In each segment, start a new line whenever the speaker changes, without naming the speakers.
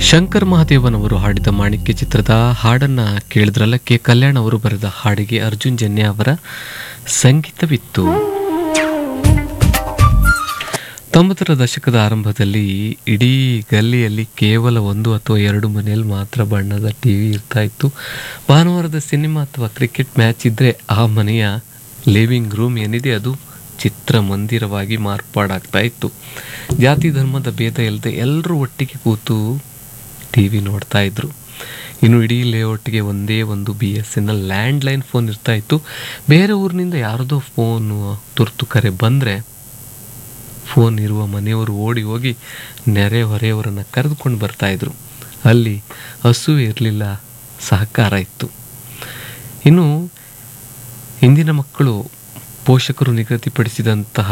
ಶಂಕರ್ ಮಹಾದೇವನವರು ಹಾಡಿದ ಮಾಣಿಕ್ಯ ಚಿತ್ರದ ಹಾಡನ್ನ ಕೇಳಿದ್ರಲ್ಲ ಕೆ ಕಲ್ಯಾಣ್ ಅವರು ಬರೆದ ಹಾಡಿಗೆ ಅರ್ಜುನ್ ಜನ್ಯ ಅವರ ಸಂಗೀತವಿತ್ತು ತೊಂಬತ್ತರ ದಶಕದ ಆರಂಭದಲ್ಲಿ ಇಡೀ ಗಲ್ಲಿಯಲ್ಲಿ ಕೇವಲ ಒಂದು ಅಥವಾ ಎರಡು ಮನೆಯಲ್ಲಿ ಮಾತ್ರ ಬಣ್ಣದ ಟಿವಿ ಇರ್ತಾ ಇತ್ತು ಭಾನುವಾರದ ಸಿನಿಮಾ ಅಥವಾ ಕ್ರಿಕೆಟ್ ಮ್ಯಾಚ್ ಇದ್ರೆ ಆ ಮನೆಯ ಲಿವಿಂಗ್ ರೂಮ್ ಏನಿದೆ ಅದು ಚಿತ್ರಮಂದಿರವಾಗಿ ಮಾರ್ಪಾಡಾಗ್ತಾ ಇತ್ತು ಜಾತಿ ಧರ್ಮದ ಭೇದ ಇಲ್ಲದೆ ಎಲ್ಲರೂ ಒಟ್ಟಿಗೆ ಕೂತು ಟಿ ವಿ ನೋಡ್ತಾ ಇದ್ರು ಇನ್ನು ಇಡೀ ಲೇಔಟ್ಗೆ ಒಂದೇ ಒಂದು B S N L landline phone ಇರ್ತಾ ಇತ್ತು ಬೇರೆ ಊರಿನಿಂದ ಯಾರದೋ ಫೋನು ತುರ್ತು ಕರೆ ಬಂದರೆ ಫೋನ್ ಇರುವ ಮನೆಯವರು ಓಡಿ ಹೋಗಿ ನೆರೆ ಹೊರೆಯವರನ್ನು ಕರೆದುಕೊಂಡು ಬರ್ತಾ ಇದ್ರು ಅಲ್ಲಿ ಹಸು ಇರಲಿಲ್ಲ ಸಹಕಾರ ಇತ್ತು ಇನ್ನು ಇಂದಿನ ಮಕ್ಕಳು ಪೋಷಕರು ನಿಗದಿಪಡಿಸಿದಂತಹ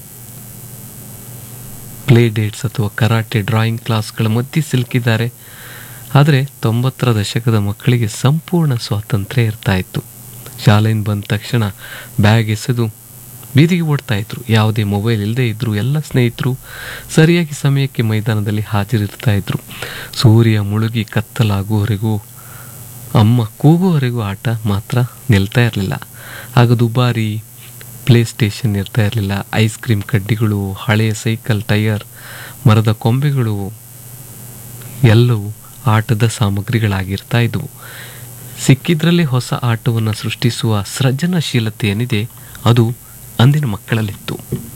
ಪ್ಲೇ ಡೇಟ್ಸ್ ಅಥವಾ ಕರಾಟೆ ಡ್ರಾಯಿಂಗ್ ಕ್ಲಾಸ್ಗಳ ಮಧ್ಯೆ ಸಿಲುಕಿದ್ದಾರೆ ಆದರೆ ತೊಂಬತ್ತರ ದಶಕದ ಮಕ್ಕಳಿಗೆ ಸಂಪೂರ್ಣ ಸ್ವಾತಂತ್ರ್ಯ ಇರ್ತಾ ಇತ್ತು ಶಾಲೆಯಿಂದ ಬಂದ ತಕ್ಷಣ ಬ್ಯಾಗ್ ಎಸೆದು ಬೀದಿಗೆ ಓಡ್ತಾ ಇದ್ರು ಯಾವುದೇ ಮೊಬೈಲ್ ಇಲ್ಲದೆ ಇದ್ರು ಎಲ್ಲ ಸ್ನೇಹಿತರು ಸರಿಯಾಗಿ ಸಮಯಕ್ಕೆ ಮೈದಾನದಲ್ಲಿ ಹಾಜರಿರ್ತಾ ಇದ್ರು ಸೂರ್ಯ ಮುಳುಗಿ ಕತ್ತಲಾಗುವವರೆಗೂ ಅಮ್ಮ ಕೂಗುವವರೆಗೂ ಆಟ ಮಾತ್ರ ನಿಲ್ತಾ ಇರಲಿಲ್ಲ ಆಗ ದುಬಾರಿ ಪ್ಲೇ ಸ್ಟೇಷನ್ ಇರ್ತಾ ಇರಲಿಲ್ಲ ಐಸ್ ಕ್ರೀಮ್ ಕಡ್ಡಿಗಳು ಹಳೆಯ ಸೈಕಲ್ ಟೈರ್ ಮರದ ಕೊಂಬೆಗಳು ಎಲ್ಲವೂ ಆಟದ ಸಾಮಗ್ರಿಗಳಾಗಿರ್ತಾ ಇದ್ವು ಸಿಕ್ಕಿದ್ರಲ್ಲಿ ಹೊಸ ಆಟವನ್ನು ಸೃಷ್ಟಿಸುವ ಸೃಜನಶೀಲತೆ ಏನಿದೆ ಅದು ಅಂದಿನ ಮಕ್ಕಳಲ್ಲಿತ್ತು